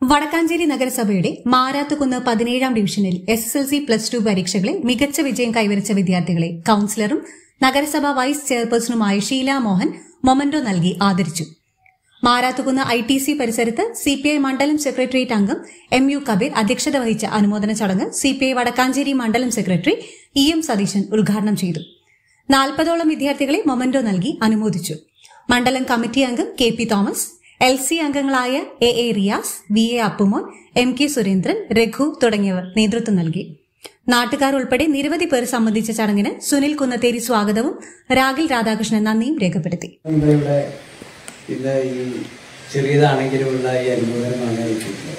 വടക്കാഞ്ചേരി നഗരസഭയുടെ മാരാത്തുകുന്ന് പതിനേഴാം ഡിവിഷനിൽ S S L C plus two പരീക്ഷകളിൽ മികച്ച വിജയം കൈവരിച്ച വിദ്യാർത്ഥികളെ കൌൺസിലറും നഗരസഭാ വൈസ് ചെയർപേഴ്സണുമായ ഷീല മോഹൻ മൊമന്റോ നൽകി ആദരിച്ചു മാരാത്തുകുന്ന് ഐ ടി സി പരിസരത്ത് സിപിഐ മണ്ഡലം സെക്രട്ടേറിയറ്റ് അംഗം എം യു കബീർ അധ്യക്ഷത വഹിച്ച അനുമോദന ചടങ്ങ് സിപിഐ വടക്കാഞ്ചേരി മണ്ഡലം സെക്രട്ടറി ഇ എം സതീശൻ ഉദ്ഘാടനം ചെയ്തു നാൽപ്പതോളം വിദ്യാർത്ഥികളെ മൊമന്റോ നൽകി അനുമോദിച്ചു മണ്ഡലം കമ്മിറ്റി അംഗം K P Thomas L C അംഗങ്ങളായ A A Riyas V A Appumon M K Surendran Raghu തുടങ്ങിയവർ നേതൃത്വം നൽകി നാട്ടുകാർ ഉൾപ്പെടെ നിരവധി പേർ സംബന്ധിച്ച ചടങ്ങിന് സുനിൽ കുന്നത്തേരി സ്വാഗതവും രാഗിൽ രാധാകൃഷ്ണൻ നന്ദിയും രേഖപ്പെടുത്തി നമ്മുടെ ഇവിടെ ഇന്ന് ഈ ചെറിയതാണെങ്കിലുമുള്ള ഈ അനുമോദനമാണ് കിട്ടുന്നത്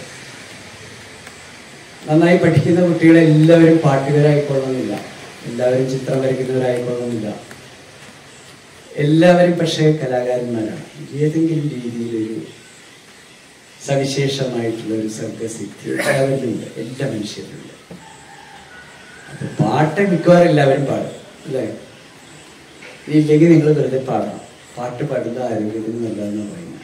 നന്നായി പഠിക്കുന്ന കുട്ടികളെ എല്ലാവരും പാട്ടുകാരായിക്കൊള്ളണമെന്നില്ല എല്ലാവരും ചിത്രം വരയ്ക്കുന്നവരായിക്കൊള്ളണമെന്നില്ല എല്ലാവരും പക്ഷേ കലാകാരന്മാരാണ് ഏതെങ്കിലും രീതിയിലൊരു സവിശേഷമായിട്ടുള്ള ഒരു സർഗസിദ്ധി എല്ലാവരിലുണ്ട് എല്ലാ മനുഷ്യരിലുണ്ട് അപ്പൊ പാട്ട് മിക്കവാറും എല്ലാവരും പാടും അല്ലേ ഇല്ലെങ്കിൽ നിങ്ങൾ വെറുതെ പാടണം പാട്ട് പാടുന്ന ആരോഗ്യത്തിന് നല്ലതെന്ന് പറയുന്നത്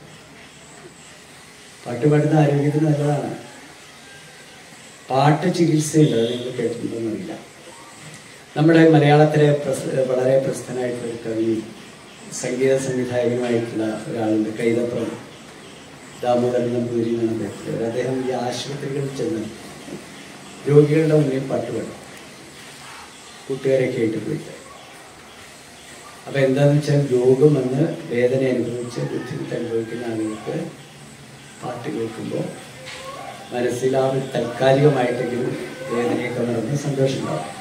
പാട്ട് പാടുന്ന ആരോഗ്യത്തിന് നല്ലതാണ് പാട്ട് ചികിത്സയുണ്ട് അത് നിങ്ങൾ കേട്ടിട്ടുണ്ടെന്നറിയില്ല നമ്മുടെ മലയാളത്തിലെ പ്രസ- വളരെ പ്രസിദ്ധനായിട്ടുള്ള ഒരു കവി സംഗീത സംവിധായകനുമായിട്ടുള്ള ഒരാളുണ്ട് കൈതപ്രം ദാമോദരൻ നമ്പൂരി എന്നാണ് അദ്ദേഹത്തിൻ്റെ പേര്. അദ്ദേഹം ഈ ആശുപത്രികളിൽ ചെന്ന് രോഗികളുടെ മുന്നിൽ പാട്ട് പാടും കൂട്ടുകാരൊക്കെ ആയിട്ട് പോയിട്ട് അപ്പൊ എന്താന്ന് വെച്ചാൽ രോഗം വന്ന് വേദന അനുഭവിച്ച് ബുദ്ധിമുട്ട് അനുഭവിക്കുന്ന ആളുകൾക്ക് പാട്ട് കേൾക്കുമ്പോൾ മനസ്സിൽ ആ ഒരു താൽക്കാലികമായിട്ടെങ്കിലും വേദനയൊക്കെ മറന്ന് സന്തോഷമുണ്ടാവും